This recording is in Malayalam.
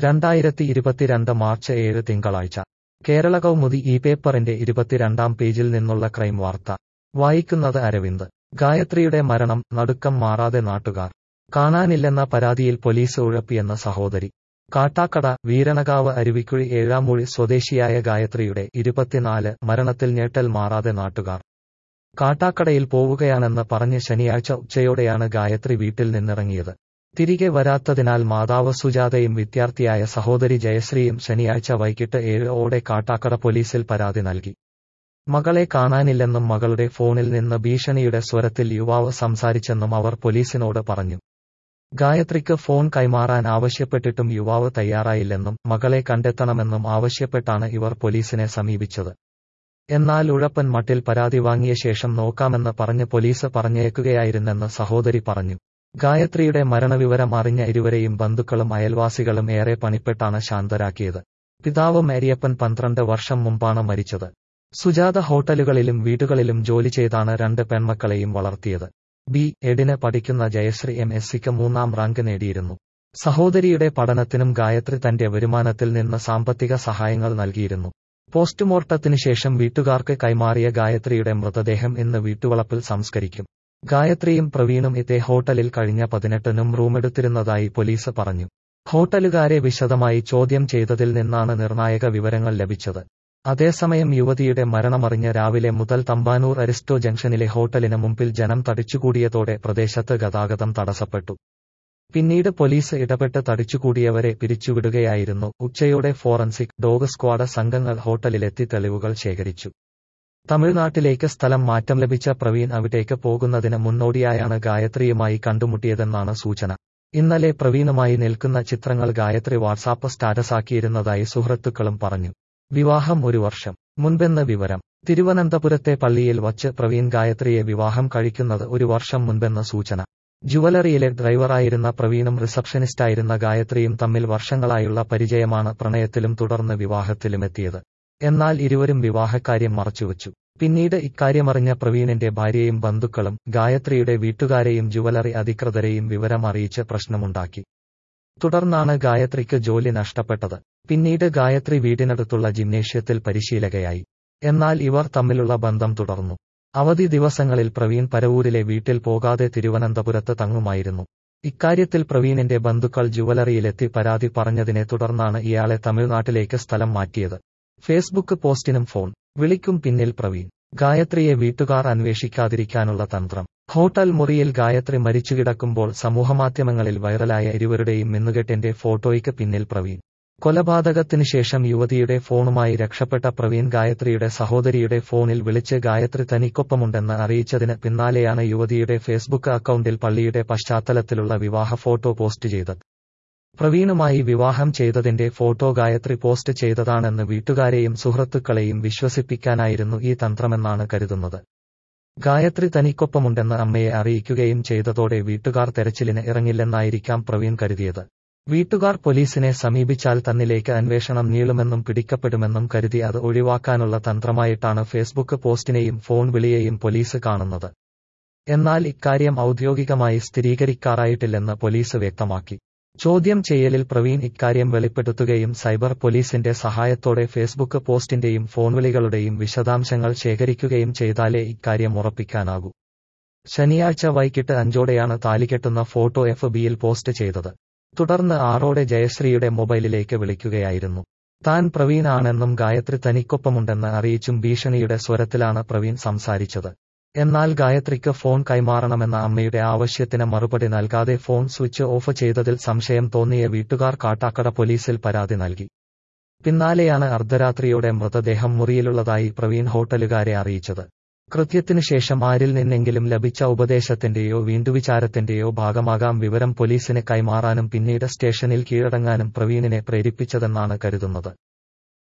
രണ്ടായിരത്തി ഇരുപത്തിരണ്ട് മാർച്ച് ഏഴ് തിങ്കളാഴ്ച കേരള കൗമുദി ഈ പേപ്പറിന്റെ ഇരുപത്തിരണ്ടാം പേജിൽ നിന്നുള്ള ക്രൈം വാർത്ത വായിക്കുന്നത് അരവിന്ദ് ഗായത്രിയുടെ മരണം നടുക്കം മാറാതെ നാട്ടുകാർ കാണാനില്ലെന്ന പരാതിയിൽ പോലീസ് ഉഴപ്പിയെന്ന സഹോദരി കാട്ടാക്കട വീരണകാവ് അരുവിക്കുഴി ഏഴാമൂഴി സ്വദേശിയായ ഗായത്രിയുടെ ഇരുപത്തിനാല് മരണത്തിൽ ഞെട്ടൽ മാറാതെ നാട്ടുകാർ കാട്ടാക്കടയിൽ പോവുകയാണെന്ന് പറഞ്ഞ് ശനിയാഴ്ച ഉച്ചയോടെയാണ് ഗായത്രി വീട്ടിൽ നിന്നിറങ്ങിയത് തിരികെ വരാത്തതിനാൽ മാതാവ് സുജാതയും വിദ്യാർത്ഥിയായ സഹോദരി ജയശ്രീയും ശനിയാഴ്ച വൈകിട്ട് ഏഴ് ഓടെ കാട്ടാക്കട പോലീസിൽ പരാതി നൽകി മകളെ കാണാനില്ലെന്നും മകളുടെ ഫോണിൽ നിന്ന് ഭീഷണിയുടെ സ്വരത്തിൽ യുവാവ് സംസാരിച്ചെന്നും അവർ പോലീസിനോട് പറഞ്ഞു ഗായത്രിക്ക് ഫോൺ കൈമാറാൻ ആവശ്യപ്പെട്ടിട്ടും യുവാവ് തയ്യാറായില്ലെന്നും മകളെ കണ്ടെത്തണമെന്നും ആവശ്യപ്പെട്ടാണ് ഇവർ പോലീസിനെ സമീപിച്ചത് എന്നാൽ ഉഴപ്പൻ മട്ടിൽ പരാതി വാങ്ങിയ ശേഷം നോക്കാമെന്ന് പറഞ്ഞ് പോലീസ് പറഞ്ഞേക്കുകയായിരുന്നെന്ന് സഹോദരി പറഞ്ഞു ഗായത്രിയുടെ മരണവിവരം അറിഞ്ഞ ഇരുവരെയും ബന്ധുക്കളും അയൽവാസികളും ഏറെ പണിപ്പെട്ടാണ് ശാന്തരാക്കിയത് പിതാവ് മേരിയപ്പൻ പന്ത്രണ്ട് വർഷം മുമ്പാണ് മരിച്ചത് സുജാത ഹോട്ടലുകളിലും വീടുകളിലും ജോലി ചെയ്താണ് രണ്ട് പെൺമക്കളെയും വളർത്തിയത് ബി എഡിന് പഠിക്കുന്ന ജയശ്രീ എം എസ് സിക്ക് മൂന്നാം റാങ്ക് നേടിയിരുന്നു സഹോദരിയുടെ പഠനത്തിനും ഗായത്രി തന്റെ വരുമാനത്തിൽ നിന്ന് സാമ്പത്തിക സഹായങ്ങൾ നൽകിയിരുന്നു പോസ്റ്റ്മോർട്ടത്തിനു ശേഷം വീട്ടുകാർക്ക് കൈമാറിയ ഗായത്രിയുടെ മൃതദേഹം ഇന്ന് വീട്ടുവളപ്പിൽ സംസ്കരിക്കും ഗായത്രിയും പ്രവീണും ഇതേ ഹോട്ടലിൽ കഴിഞ്ഞ പതിനെട്ടിനും റൂമെടുത്തിരുന്നതായി പോലീസ് പറഞ്ഞു ഹോട്ടലുകാരെ വിശദമായി ചോദ്യം ചെയ്തതിൽ നിന്നാണ് നിർണായക വിവരങ്ങൾ ലഭിച്ചത് അതേസമയം യുവതിയുടെ മരണമറിഞ്ഞ രാവിലെ മുതൽ തമ്പാനൂർ അരിസ്റ്റോ ജംഗ്ഷനിലെ ഹോട്ടലിന് മുമ്പിൽ ജനം തടിച്ചുകൂടിയതോടെ പ്രദേശത്ത് ഗതാഗതം തടസ്സപ്പെട്ടു പിന്നീട് പോലീസ് ഇടപെട്ട് തടിച്ചുകൂടിയവരെ പിരിച്ചുവിടുകയായിരുന്നു ഉച്ചയോടെ ഫോറൻസിക് ഡോഗ് സ്ക്വാഡ് സംഘങ്ങൾ ഹോട്ടലിലെത്തി തെളിവുകൾ ശേഖരിച്ചു തമിഴ്നാട്ടിലേക്ക് സ്ഥലം മാറ്റം ലഭിച്ച പ്രവീൺ അവിടേക്ക് പോകുന്നതിന് മുന്നോടിയായാണ് ഗായത്രിയുമായി കണ്ടുമുട്ടിയതെന്നാണ് സൂചന ഇന്നലെ പ്രവീണുമായി നിൽക്കുന്ന ചിത്രങ്ങൾ ഗായത്രി വാട്സാപ്പ് സ്റ്റാറ്റസാക്കിയിരുന്നതായി സുഹൃത്തുക്കളും പറഞ്ഞു വിവാഹം ഒരു വർഷം മുൻപെന്ന് വിവരം തിരുവനന്തപുരത്തെ പള്ളിയിൽ വച്ച് പ്രവീൺ ഗായത്രിയെ വിവാഹം കഴിക്കുന്നത് ഒരു വർഷം മുൻപെന്ന് സൂചന ജുവലറിയിലെ ഡ്രൈവറായിരുന്ന പ്രവീണും റിസപ്ഷനിസ്റ്റായിരുന്ന ഗായത്രിയും തമ്മിൽ വർഷങ്ങളായുള്ള പരിചയമാണ് പ്രണയത്തിലും തുടർന്ന് വിവാഹത്തിലുമെത്തിയത് എന്നാൽ ഇരുവരും വിവാഹക്കാര്യം മറച്ചുവച്ചു പിന്നീട് ഇക്കാര്യമറിഞ്ഞ പ്രവീണിന്റെ ഭാര്യയും ബന്ധുക്കളും ഗായത്രിയുടെ വീട്ടുകാരെയും ജുവലറി അധികൃതരെയും വിവരം അറിയിച്ച് പ്രശ്നമുണ്ടാക്കി തുടർന്നാണ് ഗായത്രിക്ക് ജോലി നഷ്ടപ്പെട്ടത് പിന്നീട് ഗായത്രി വീടിനടുത്തുള്ള ജിംനേഷ്യത്തിൽ പരിശീലകയായി എന്നാൽ ഇവർ തമ്മിലുള്ള ബന്ധം തുടർന്നു അവധി ദിവസങ്ങളിൽ പ്രവീൺ പരവൂരിലെ വീട്ടിൽ പോകാതെ തിരുവനന്തപുരത്ത് തങ്ങുമായിരുന്നു ഇക്കാര്യത്തിൽ പ്രവീണിന്റെ ബന്ധുക്കൾ ജുവലറിയിലെത്തി പരാതി പറഞ്ഞതിനെ തുടർന്നാണ് ഇയാളെ തമിഴ്നാട്ടിലേക്ക് സ്ഥലം മാറ്റിയത് ഫേസ്ബുക്ക് പോസ്റ്റിനും ഫോൺ വിളിക്കും പിന്നിൽ പ്രവീൺ ഗായത്രിയെ വീട്ടുകാർ അന്വേഷിക്കാതിരിക്കാനുള്ള തന്ത്രം ഹോട്ടൽ മുറിയിൽ ഗായത്രി മരിച്ചുകിടക്കുമ്പോൾ സമൂഹമാധ്യമങ്ങളിൽ വൈറലായ ഇരുവരുടെയും മിന്നുകെട്ടിന്റെ ഫോട്ടോയ്ക്ക് പിന്നിൽ പ്രവീൺ കൊലപാതകത്തിനു ശേഷം യുവതിയുടെ ഫോണുമായി രക്ഷപ്പെട്ട പ്രവീൺ ഗായത്രിയുടെ സഹോദരിയുടെ ഫോണിൽ വിളിച്ച് ഗായത്രി തനിക്കൊപ്പമുണ്ടെന്ന് അറിയിച്ചതിന് പിന്നാലെയാണ് യുവതിയുടെ ഫേസ്ബുക്ക് അക്കൗണ്ടിൽ പള്ളിയുടെ പശ്ചാത്തലത്തിലുള്ള വിവാഹ ഫോട്ടോ പോസ്റ്റ് ചെയ്തത് പ്രവീണുമായി വിവാഹം ചെയ്തതിന്റെ ഫോട്ടോ ഗായത്രി പോസ്റ്റ് ചെയ്തതാണെന്ന് വീട്ടുകാരെയും സുഹൃത്തുക്കളെയും വിശ്വസിപ്പിക്കാനായിരുന്നു ഈ തന്ത്രമെന്നാണ് കരുതുന്നത് ഗായത്രി തനിക്കൊപ്പമുണ്ടെന്ന് അമ്മയെ അറിയിക്കുകയും ചെയ്തതോടെ വീട്ടുകാർ തെരച്ചിലിന് ഇറങ്ങില്ലെന്നായിരിക്കാം പ്രവീൺ കരുതിയത് വീട്ടുകാർ പോലീസിനെ സമീപിച്ചാൽ തന്നിലേക്ക് അന്വേഷണം നീളുമെന്നും പിടിക്കപ്പെടുമെന്നും കരുതി അത് ഒഴിവാക്കാനുള്ള തന്ത്രമായിട്ടാണ് ഫേസ്ബുക്ക് പോസ്റ്റിനെയും ഫോൺ വിളിയെയും പോലീസ് കാണുന്നത് എന്നാൽ ഇക്കാര്യം ഔദ്യോഗികമായി സ്ഥിരീകരിക്കാറായിട്ടില്ലെന്ന് പോലീസ് വ്യക്തമാക്കി ചോദ്യം ചെയ്യലിൽ പ്രവീൺ ഇക്കാര്യം വെളിപ്പെടുത്തുകയും സൈബർ പോലീസിന്റെ സഹായത്തോടെ ഫേസ്ബുക്ക് പോസ്റ്റിന്റെയും ഫോൺവിളികളുടെയും വിശദാംശങ്ങൾ ശേഖരിക്കുകയും ചെയ്താലേ ഇക്കാര്യം ഉറപ്പിക്കാനാകൂ ശനിയാഴ്ച വൈകിട്ട് അഞ്ചോടെയാണ് താലികെട്ടുന്ന ഫോട്ടോ എഫ് ബിയിൽ പോസ്റ്റ് ചെയ്തത് തുടർന്ന് ആറോടെ ജയശ്രീയുടെ മൊബൈലിലേക്ക് വിളിക്കുകയായിരുന്നു താൻ പ്രവീൺ ആണെന്നും ഗായത്രി തനിക്കൊപ്പമുണ്ടെന്ന് അറിയിച്ചും ഭീഷണിയുടെ സ്വരത്തിലാണ് പ്രവീൺ സംസാരിച്ചത് എന്നാൽ ഗായത്രിക്ക് ഫോൺ കൈമാറണമെന്ന അമ്മയുടെ ആവശ്യത്തിന് മറുപടി നൽകാതെ ഫോൺ സ്വിച്ച് ഓഫ് ചെയ്തതിൽ സംശയം തോന്നിയ വീട്ടുകാർ കാട്ടാക്കട പോലീസിൽ പരാതി നൽകി പിന്നാലെയാണ് അർദ്ധരാത്രിയോടെ മൃതദേഹം മുറിയിലുള്ളതായി പ്രവീൺ ഹോട്ടലുകാരെ അറിയിച്ചത് കൃത്യത്തിനു ശേഷം ആരിൽ നിന്നെങ്കിലും ലഭിച്ച ഉപദേശത്തിന്റെയോ വീണ്ടുവിചാരത്തിന്റെയോ ഭാഗമാകാം വിവരം പോലീസിന് കൈമാറാനും പിന്നീട് സ്റ്റേഷനിൽ കീഴടങ്ങാനും പ്രവീണിനെ പ്രേരിപ്പിച്ചതെന്നാണ് കരുതുന്നത്